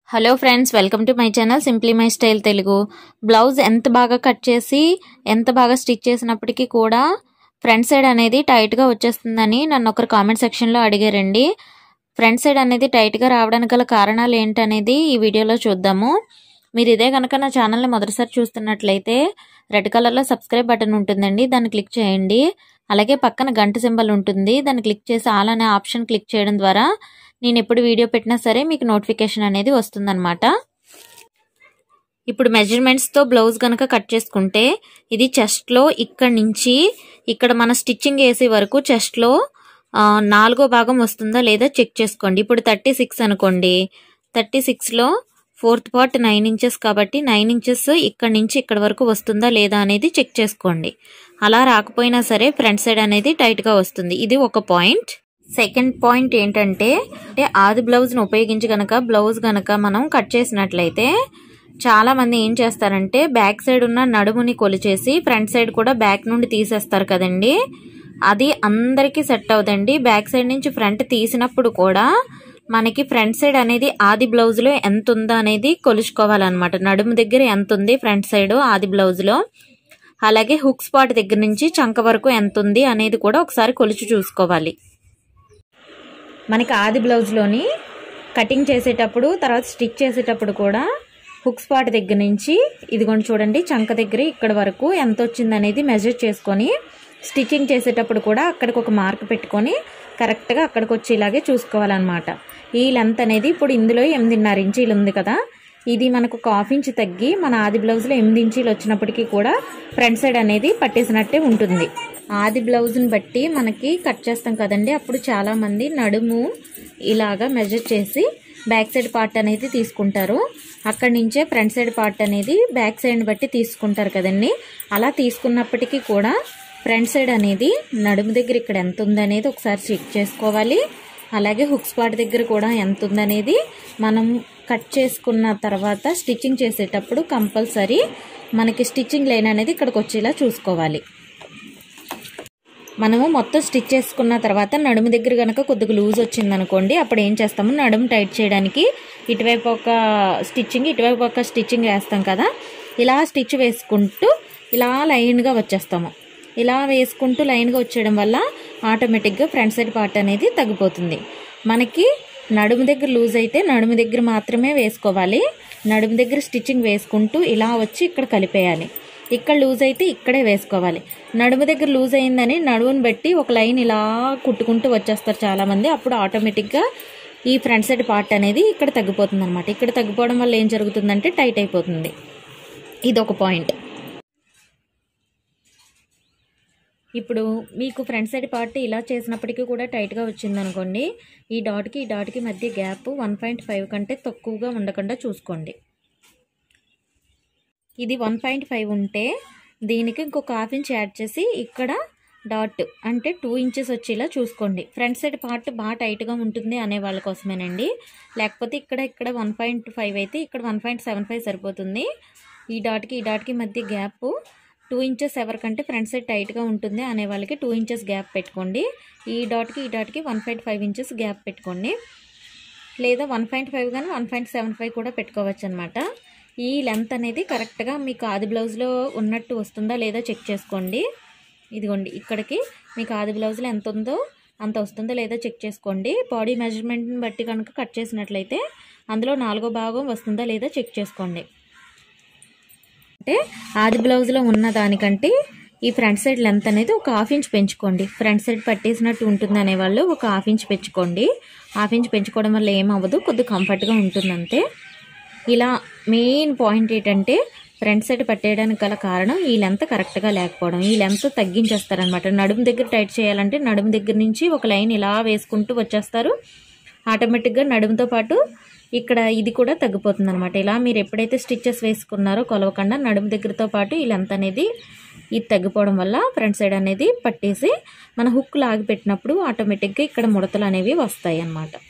hello friends welcome to my channel simply my style Telugu blouse ఎంత బాగా cut చేసి ఎంత బాగా స్టిచ్ చేసినప్పటికీ కూడా ఫ్రంట్ సైడ్ అనేది టైట్గా వచ్చేస్తుందని నన్ను ఒకరు కామెంట్ సెక్షన్లో అడిగారండి ఫ్రంట్ సైడ్ అనేది టైట్గా రావడానికి గల కారణాలు ఏంటనేది ఈ వీడియోలో చూద్దాము మీరు ఇదే కనుక నా ఛానల్ని మొదటిసారి చూస్తున్నట్లయితే రెడ్ కలర్లో సబ్స్క్రైబ్ బటన్ ఉంటుందండి దాన్ని క్లిక్ చేయండి అలాగే పక్కన గంట సింబల్ ఉంటుంది దాన్ని క్లిక్ చేసి ఆల్ అనే ఆప్షన్ క్లిక్ చేయడం ద్వారా నేను ఎప్పుడు వీడియో పెట్టినా సరే మీకు నోటిఫికేషన్ అనేది వస్తుందన్నమాట ఇప్పుడు మెజర్మెంట్స్తో బ్లౌజ్ కనుక కట్ చేసుకుంటే ఇది చెస్ట్లో ఇక్కడ నుంచి ఇక్కడ మన స్టిచ్చింగ్ వేసే వరకు చెస్ట్లో నాలుగో భాగం వస్తుందా లేదా చెక్ చేసుకోండి ఇప్పుడు థర్టీ సిక్స్ అనుకోండి థర్టీ సిక్స్లో ఫోర్త్ పార్ట్ నైన్ ఇంచెస్ కాబట్టి నైన్ ఇంచెస్ ఇక్కడ నుంచి ఇక్కడ వరకు వస్తుందా లేదా అనేది చెక్ చేసుకోండి అలా రాకపోయినా సరే ఫ్రంట్ సైడ్ అనేది టైట్గా వస్తుంది ఇది ఒక పాయింట్ సెకండ్ పాయింట్ ఏంటంటే అంటే ఆది బ్లౌజ్ను ఉపయోగించి గనక బ్లౌజ్ గనక మనం కట్ చేసినట్లయితే చాలా మంది ఏం చేస్తారంటే బ్యాక్ సైడ్ ఉన్న నడుముని కొలిచేసి ఫ్రంట్ సైడ్ కూడా బ్యాక్ నుండి తీసేస్తారు కదండి అది అందరికీ సెట్ అవుదండి బ్యాక్ సైడ్ నుంచి ఫ్రంట్ తీసినప్పుడు కూడా మనకి ఫ్రంట్ సైడ్ అనేది ఆది బ్లౌజ్లో ఎంత ఉందో అనేది కొలుచుకోవాలన్నమాట నడుము దగ్గర ఎంత ఉంది ఫ్రంట్ సైడ్ ఆది బ్లౌజ్లో అలాగే హుక్ స్పాట్ దగ్గర నుంచి చంక వరకు ఎంత ఉంది అనేది కూడా ఒకసారి కొలుచు చూసుకోవాలి మనకి ఆది బ్లౌజ్లోని కటింగ్ చేసేటప్పుడు తర్వాత స్టిచ్ చేసేటప్పుడు కూడా హుక్ స్పాట్ దగ్గర నుంచి ఇదిగోండి చూడండి చంక దగ్గర ఇక్కడ వరకు ఎంత వచ్చింది అనేది మెజర్ చేసుకొని స్టిచ్చింగ్ చేసేటప్పుడు కూడా అక్కడికి ఒక మార్క్ పెట్టుకొని కరెక్ట్గా అక్కడికి వచ్చేలాగే చూసుకోవాలన్నమాట ఈ లెంత్ అనేది ఇప్పుడు ఇందులో ఎనిమిదిన్నర ఇంచీలు ఉంది కదా ఇది మనకు ఒక హాఫ్ ఇంచ్ తగ్గి మన ఆది బ్లౌజ్లో ఎనిమిది ఇంచీలు వచ్చినప్పటికీ కూడా ఫ్రంట్ సైడ్ అనేది పట్టేసినట్టే ఉంటుంది ఆది బ్లౌజ్ని బట్టి మనకి కట్ చేస్తాం కదండి అప్పుడు చాలామంది నడుము ఇలాగా మెజర్ చేసి బ్యాక్ సైడ్ పార్ట్ అనేది తీసుకుంటారు అక్కడి నుంచే ఫ్రంట్ సైడ్ పార్ట్ అనేది బ్యాక్ సైడ్ని బట్టి తీసుకుంటారు కదండి అలా తీసుకున్నప్పటికీ కూడా ఫ్రంట్ సైడ్ అనేది నడుము దగ్గర ఇక్కడ ఎంత ఉందనేది ఒకసారి చెక్ చేసుకోవాలి అలాగే హుక్ స్పాట్ దగ్గర కూడా ఎంత ఉందనేది మనం కట్ చేసుకున్న తర్వాత స్టిచ్చింగ్ చేసేటప్పుడు కంపల్సరీ మనకి స్టిచ్చింగ్ లైన్ అనేది ఇక్కడికి వచ్చేలా చూసుకోవాలి మనము మొత్తం స్టిచ్ చేసుకున్న తర్వాత నడుము దగ్గర కనుక కొద్దిగా లూజ్ వచ్చింది అనుకోండి అప్పుడు ఏం చేస్తాము నడుము టైట్ చేయడానికి ఇటువైపు ఒక స్టిచ్చింగ్ ఇటువైపు ఒక స్టిచ్చింగ్ వేస్తాం కదా ఇలా స్టిచ్ వేసుకుంటూ ఇలా లైన్గా వచ్చేస్తాము ఇలా వేసుకుంటూ లైన్గా వచ్చేయడం వల్ల ఆటోమేటిక్గా ఫ్రంట్ సైడ్ పార్ట్ అనేది తగ్గిపోతుంది మనకి నడుము దగ్గర లూజ్ అయితే నడుము దగ్గర మాత్రమే వేసుకోవాలి నడుము దగ్గర స్టిచ్చింగ్ వేసుకుంటూ ఇలా వచ్చి ఇక్కడ కలిపేయాలి ఇక్కడ లూజ్ అయితే ఇక్కడే వేసుకోవాలి నడుము దగ్గర లూజ్ అయిందని నడుముని బట్టి ఒక లైన్ ఇలా కుట్టుకుంటూ వచ్చేస్తారు చాలామంది అప్పుడు ఆటోమేటిక్గా ఈ ఫ్రంట్ సైడ్ పార్ట్ అనేది ఇక్కడ తగ్గిపోతుంది అనమాట ఇక్కడ తగ్గిపోవడం వల్ల ఏం జరుగుతుందంటే టైట్ అయిపోతుంది ఇది ఒక పాయింట్ ఇప్పుడు మీకు ఫ్రంట్ సైడ్ పార్ట్ ఇలా చేసినప్పటికీ కూడా టైట్గా వచ్చింది అనుకోండి ఈ డాట్కి ఈ డాట్కి మధ్య గ్యాప్ వన్ పాయింట్ ఫైవ్ కంటే తక్కువగా ఉండకుండా చూసుకోండి ఇది వన్ పాయింట్ ఫైవ్ ఉంటే దీనికి ఇంకొక హాఫ్ ఇంచ్ యాడ్ చేసి ఇక్కడ డాట్ అంటే టూ ఇంచెస్ వచ్చేలా చూసుకోండి ఫ్రంట్ సైడ్ పార్ట్ బాగా టైట్గా ఉంటుంది అనే వాళ్ళ కోసమేనండి లేకపోతే ఇక్కడ ఇక్కడ వన్ పాయింట్ ఫైవ్ అయితే ఇక్కడ వన్ పాయింట్ సెవెన్ ఫైవ్ సరిపోతుంది ఈ డాట్కి ఈ డాట్కి మధ్య గ్యాప్ టూ ఇంచెస్ ఎవరికంటే ఫ్రంట్ సైడ్ టైట్గా ఉంటుంది అనే వాళ్ళకి టూ ఇంచెస్ గ్యాప్ పెట్టుకోండి ఈ డాట్కి ఈ డాట్కి one point five inches gap పెట్టుకోండి లేదా వన్ పాయింట్ ఫైవ్ కానీ వన్ పాయింట్ సెవెన్ ఫైవ్ కూడా పెట్టుకోవచ్చు అనమాట ఈ లెంత్ అనేది కరెక్ట్గా మీకు ఆది బ్లౌజ్లో ఉన్నట్టు వస్తుందా లేదా చెక్ చేసుకోండి ఇదిగోండి ఇక్కడికి మీకు ఆది బ్లౌజ్లో ఎంత ఉందో అంత వస్తుందో లేదో చెక్ చేసుకోండి బాడీ మెజర్మెంట్ని బట్టి కనుక కట్ చేసినట్లయితే అందులో నాలుగో భాగం వస్తుందా లేదా చెక్ చేసుకోండి అంటే ఆది బ్లౌజ్లో ఉన్న దానికంటే ఈ ఫ్రంట్ సైడ్ లెంత్ అనేది ఒక హాఫ్ ఇంచ్ పెంచుకోండి ఫ్రంట్ సైడ్ పట్టేసినట్టు ఉంటుంది అనేవాళ్ళు ఒక హాఫ్ ఇంచ్ పెంచుకోండి హాఫ్ ఇంచ్ పెంచుకోవడం వల్ల ఏం అవ్వదు కొద్దిగా కంఫర్ట్గా ఉంటుంది అంతే ఇలా మెయిన్ పాయింట్ ఏంటంటే ఫ్రంట్ సైడ్ పట్టేయడానికి గల కారణం ఈ లెంత్ కరెక్ట్గా లేకపోవడం ఈ లెంత్ తగ్గించేస్తారనమాట నడుము దగ్గర టైట్ చేయాలంటే నడుము దగ్గర నుంచి ఒక లైన్ ఇలా వేసుకుంటూ వచ్చేస్తారు ఆటోమేటిక్గా నడుముతో పాటు ఇక్కడ ఇది కూడా తగ్గిపోతుంది అనమాట ఇలా మీరు ఎప్పుడైతే స్టిచ్చెస్ వేసుకున్నారో కొలవకుండా నడుము దగ్గరతో పాటు ఈ లెంత్ అనేది ఇది తగ్గిపోవడం వల్ల ఫ్రంట్ సైడ్ అనేది పట్టేసి మన హుక్ లాగి పెట్టినప్పుడు ఆటోమేటిక్గా ఇక్కడ ముడతలు అనేవి వస్తాయి అన్నమాట